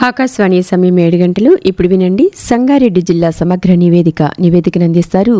ఆకాశవాణి సమయం ఏడు గంటలు ఇప్పుడు వినండి సంగారెడ్డి జిల్లా సమగ్ర నివేదిక నివేదికను అందిస్తారు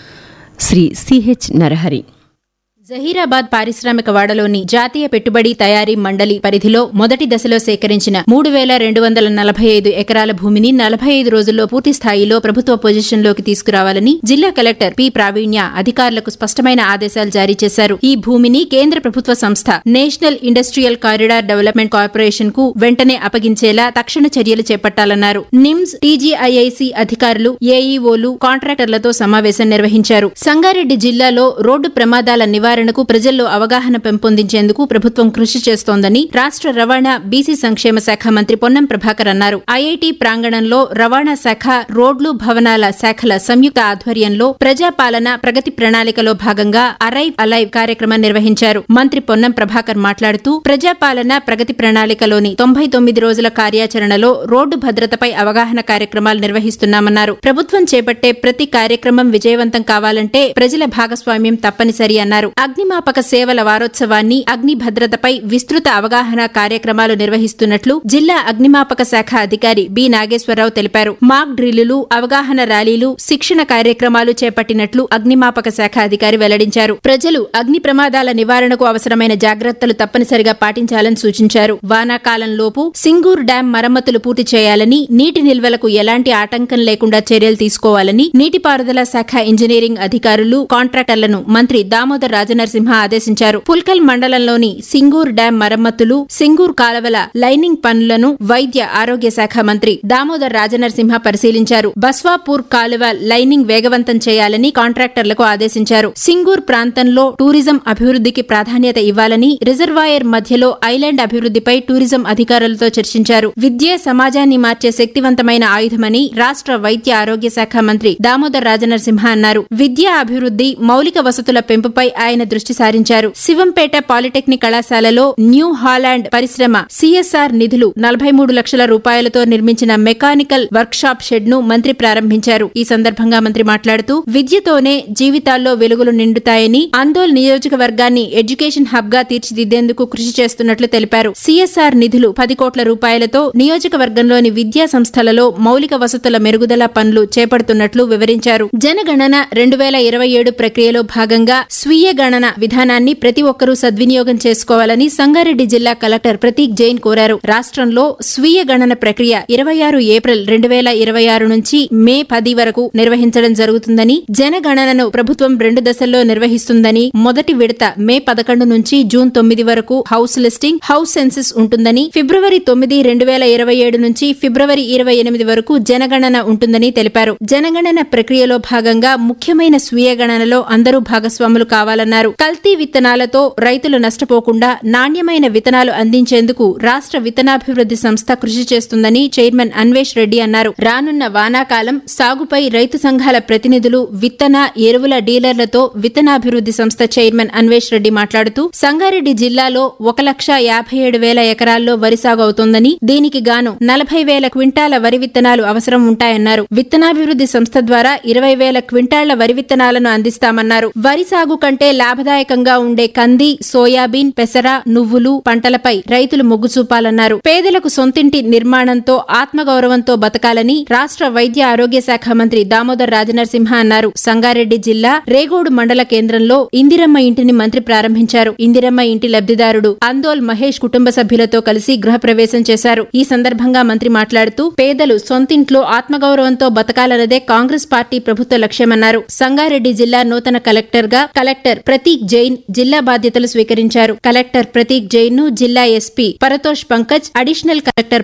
శ్రీ సిహెచ్ నరహరి జహీరాబాద్ పారిశ్రామిక వాడలోని జాతీయ పెట్టుబడి తయారీ మండలి పరిధిలో మొదటి దశలో సేకరించిన మూడు వేల రెండు వందల నలభై ఐదు ఎకరాల భూమిని నలభై ఐదు రోజుల్లో పూర్తి స్థాయిలో ప్రభుత్వ పొజిషన్లోకి తీసుకురావాలని జిల్లా కలెక్టర్ పి ప్రావీణ్య అధికారులకు స్పష్టమైన ఆదేశాలు జారీ చేశారు ఈ భూమిని కేంద్ర ప్రభుత్వ సంస్థ national industrial corridor development corporation కు వెంటనే అప్పగించేలా తక్షణ చర్యలు చేపట్టాలన్నారు నిమ్స్ టీజీఐఐసి అధికారులు ఏఈఓలు కాంట్రాక్టర్లతో సమావేశం నిర్వహించారు సంగారెడ్డి జిల్లాలో రోడ్డు ప్రమాదాల నివారణకు ప్రజల్లో అవగాహన పెంపొందించేందుకు ప్రభుత్వం కృషి చేస్తోందని రాష్ట్ర రవాణా బీసీ సంక్షేమ శాఖ మంత్రి పొన్నం ప్రభాకర్ అన్నారు ఐఐటి ప్రాంగణంలో రవాణా శాఖ రోడ్లు భవనాల శాఖల సంయుక్త ఆధ్వర్యంలో ప్రజాపాలన ప్రగతి ప్రణాళికలో భాగంగా అరైవ్ అలైవ్ కార్యక్రమం నిర్వహించారు మంత్రి పొన్నం ప్రభాకర్ మాట్లాడుతూ ప్రజాపాలన ప్రగతి ప్రణాళికలోని తొంభై తొమ్మిది రోజుల కార్యాచరణలో రోడ్డు భద్రతపై అవగాహన కార్యక్రమాలు నిర్వహిస్తున్నామన్నారు ప్రభుత్వం చేపట్టే ప్రతి కార్యక్రమం విజయవంతం కావాలంటే ప్రజల భాగస్వామ్యం తప్పనిసరి అన్నారు అగ్నిమాపక సేవల వారోత్సవాన్ని అగ్ని భద్రతపై విస్తృత అవగాహన కార్యక్రమాలు నిర్వహిస్తున్నట్లు జిల్లా అగ్నిమాపక శాఖ అధికారి బి నాగేశ్వరరావు తెలిపారు మాక్ డ్రిల్లులు అవగాహన ర్యాలీలు శిక్షణ కార్యక్రమాలు చేపట్టినట్లు అగ్నిమాపక శాఖ అధికారి వెల్లడించారు ప్రజలు అగ్ని ప్రమాదాల నివారణకు అవసరమైన జాగ్రత్తలు తప్పనిసరిగా పాటించాలని సూచించారు వానాకాలంలోపు సింగూర్ డ్యాం మరమ్మతులు పూర్తి చేయాలని నీటి నిల్వలకు ఎలాంటి ఆటంకం లేకుండా చర్యలు తీసుకోవాలని నీటిపారుదల శాఖ ఇంజనీరింగ్ అధికారులు కాంట్రాక్టర్లను మంత్రి దామోదర్ రాజనరసింహ ఆదేశించారు పుల్కల్ మండలంలోని సింగూర్ డ్యాం మరమ్మతులు సింగూర్ కాలవల లైనింగ్ పనులను వైద్య ఆరోగ్య శాఖ మంత్రి దామోదర్ రాజనరసింహ పరిశీలించారు బస్వాపూర్ కాలువ లైనింగ్ వేగవంతం చేయాలని కాంట్రాక్టర్లకు ఆదేశించారు సింగూర్ ప్రాంతంలో టూరిజం అభివృద్ధికి ప్రాధాన్యత ఇవ్వాలని రిజర్వాయర్ మధ్యలో ఐలాండ్ అభివృద్ధిపై టూరిజం అధికారులతో చర్చించారు విద్యే సమాజాన్ని మార్చే శక్తివంతమైన ఆయుధమని రాష్ట్ర వైద్య ఆరోగ్య శాఖ మంత్రి దామోదర్ రాజనరసింహ అన్నారు విద్యా అభివృద్ధి మౌలిక వసతుల పెంపుపై ఆయన దృష్టి సారించారు శివంపేట పాలిటెక్నిక్ కళాశాలలో న్యూ హాలాండ్ పరిశ్రమ సిఎస్ఆర్ నిధులు నలభై మూడు లక్షల రూపాయలతో నిర్మించిన మెకానికల్ వర్క్ షాప్ షెడ్ ను మంత్రి ప్రారంభించారు ఈ సందర్భంగా మంత్రి మాట్లాడుతూ విద్యతోనే జీవితాల్లో వెలుగులు నిండుతాయని ఆందోళ్ నియోజకవర్గాన్ని ఎడ్యుకేషన్ హబ్ గా తీర్చిదిద్దేందుకు కృషి చేస్తున్నట్లు తెలిపారు సిఎస్ఆర్ నిధులు పది కోట్ల రూపాయలతో నియోజకవర్గంలోని విద్యా సంస్థలలో మౌలిక వసతుల మెరుగుదల పనులు చేపడుతున్నట్లు వివరించారు జనగణన రెండు వేల ఇరవై ఏడు ప్రక్రియలో భాగంగా స్వీయ గణన విధానాన్ని ప్రతి ఒక్కరూ సద్వినియోగం చేసుకోవాలని సంగారెడ్డి జిల్లా కలెక్టర్ ప్రతీక్ జైన్ కోరారు రాష్ట్రంలో స్వీయ గణన ప్రక్రియ ఇరవై ఆరు ఏప్రిల్ రెండు వేల ఇరవై ఆరు నుంచి మే పది వరకు నిర్వహించడం జరుగుతుందని జనగణనను ప్రభుత్వం రెండు దశల్లో నిర్వహిస్తుందని మొదటి విడత మే పదకొండు నుంచి జూన్ తొమ్మిది వరకు హౌస్ లిస్టింగ్ హౌస్ సెన్సెస్ ఉంటుందని ఫిబ్రవరి తొమ్మిది రెండు వేల ఇరవై ఏడు నుంచి ఫిబ్రవరి ఇరవై ఎనిమిది వరకు జనగణన ఉంటుందని తెలిపారు జనగణన ప్రక్రియలో భాగంగా ముఖ్యమైన స్వీయ గణనలో అందరూ భాగస్వాములు కావాలన్నారు కల్తీ విత్తనాలతో రైతులు నష్టపోకుండా నాణ్యమైన విత్తనాలు అందించేందుకు రాష్ట్ర విత్తనాభివృద్ది సంస్థ కృషి చేస్తుందని చైర్మన్ అన్వేష్ రెడ్డి అన్నారు రానున్న వానాకాలం సాగుపై రైతు సంఘాల ప్రతినిధులు విత్తన ఎరువుల డీలర్లతో విత్తనాభివృద్ది సంస్థ చైర్మన్ అన్వేష్ రెడ్డి మాట్లాడుతూ సంగారెడ్డి జిల్లాలో ఒక లక్ష యాభై ఏడు వేల ఎకరాల్లో వరి సాగు అవుతోందని దీనికి గాను నలభై వేల క్వింటాల వరి విత్తనాలు అవసరం ఉంటాయన్నారు విత్తనాభివృద్ది సంస్థ ద్వారా ఇరవై వేల క్వింటాళ్ల వరి విత్తనాలను అందిస్తామన్నారు వరి సాగు కంటే లాభదాయకంగా ఉండే కంది సోయాబీన్ పెసర నువ్వులు పంటలపై రైతులు మొగ్గు చూపాలన్నారు పేదలకు సొంతింటి నిర్మాణంతో ఆత్మగౌరవంతో బతకాలని రాష్ట్ర వైద్య ఆరోగ్య శాఖ మంత్రి దామోదర్ రాజనరసింహ అన్నారు సంగారెడ్డి జిల్లా రేగోడు మండల కేంద్రంలో ఇందిరమ్మ ఇంటిని మంత్రి ప్రారంభించారు ఇందిరమ్మ ఇంటి లబ్దిదారుడు అందోల్ మహేష్ కుటుంబ సభ్యులతో కలిసి గృహప్రవేశం చేశారు ఈ సందర్భంగా మంత్రి మాట్లాడుతూ పేదలు సొంతింట్లో ఆత్మగౌరవంతో బతకాలన్నదే కాంగ్రెస్ పార్టీ ప్రభుత్వ లక్ష్యమన్నారు సంగారెడ్డి జిల్లా నూతన కలెక్టర్ గా కలెక్టర్ ప్రతీక్ జైన్ జిల్లా బాధ్యతలు స్వీకరించారు కలెక్టర్ ప్రతీక్ జైన్ ను జిల్లా SP Paritosh Pankaj additional collector